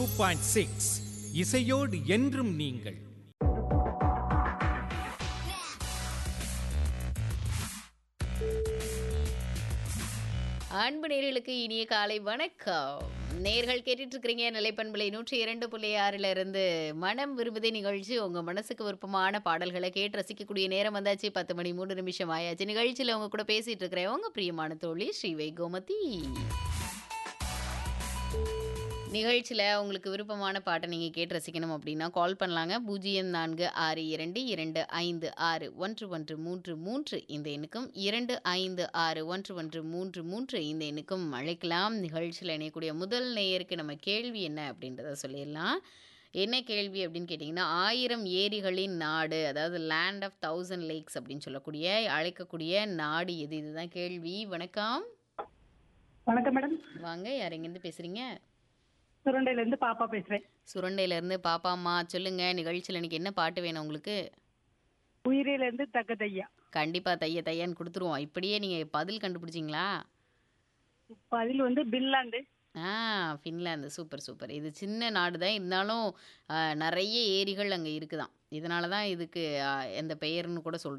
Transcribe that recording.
two point six இசையோடு என்றும் நீங்கள் அன்பு நேர்களுக்கு இனிய காலை வணக்கம் நேர்கள் கேட்டுட்டு இருக்கிறீங்க நிலைப்பண்பலை நூற்றி இரண்டு புள்ளி ஆறுல இருந்து மனம் விரும்புதே நிகழ்ச்சி உங்க மனசுக்கு விருப்பமான பாடல்களை கேட்டு ரசிக்கக்கூடிய நேரம் வந்தாச்சு பத்து மணி மூணு நிமிஷம் ஆயாச்சு நிகழ்ச்சியில உங்க கூட பேசிட்டு இருக்கிறேன் உங்க பிரியமான தோழி ஸ்ரீவை கோமதி நிகழ்ச்சியில் உங்களுக்கு விருப்பமான பாட்டை நீங்கள் கேட்டு ரசிக்கணும் அப்படின்னா கால் பண்ணலாங்க பூஜ்ஜியம் நான்கு ஆறு இரண்டு இரண்டு ஐந்து ஆறு ஒன்று ஒன்று மூன்று மூன்று இந்த எண்ணுக்கும் இரண்டு ஐந்து ஆறு ஒன்று ஒன்று மூன்று மூன்று இந்த எண்ணுக்கும் அழைக்கலாம் நிகழ்ச்சியில் இணையக்கூடிய முதல் நேயருக்கு நம்ம கேள்வி என்ன அப்படின்றத சொல்லிடலாம் என்ன கேள்வி அப்படின்னு கேட்டிங்கன்னா ஆயிரம் ஏரிகளின் நாடு அதாவது லேண்ட் ஆஃப் தௌசண்ட் லேக்ஸ் அப்படின்னு சொல்லக்கூடிய அழைக்கக்கூடிய நாடு எது இதுதான் கேள்வி வணக்கம் வணக்கம் மேடம் வாங்க யார் எங்கேருந்து பேசுகிறீங்க சுரண்டையில இருந்து பாப்பா பேசுறேன் சுரண்டையிலேருந்து பாப்பாம்மா சொல்லுங்க நிகழ்ச்சியில் இன்னைக்கு என்ன பாட்டு வேணும் உங்களுக்கு உயிரில இருந்து தக்கதையா கண்டிப்பாக தைய தையான்னு கொடுத்துருவோம் இப்படியே நீங்கள் பதில் கண்டுபிடிச்சிங்களா பதில் வந்து பின்லாந்து ஆ ஃபின்லாந்து சூப்பர் சூப்பர் இது சின்ன நாடு தான் இருந்தாலும் ஆ, நிறைய ஏரிகள் அங்கே இருக்குதாம் இதனால தான் இதுக்கு ஆ, எந்த பெயர்னு கூட சொல்கிறாங்க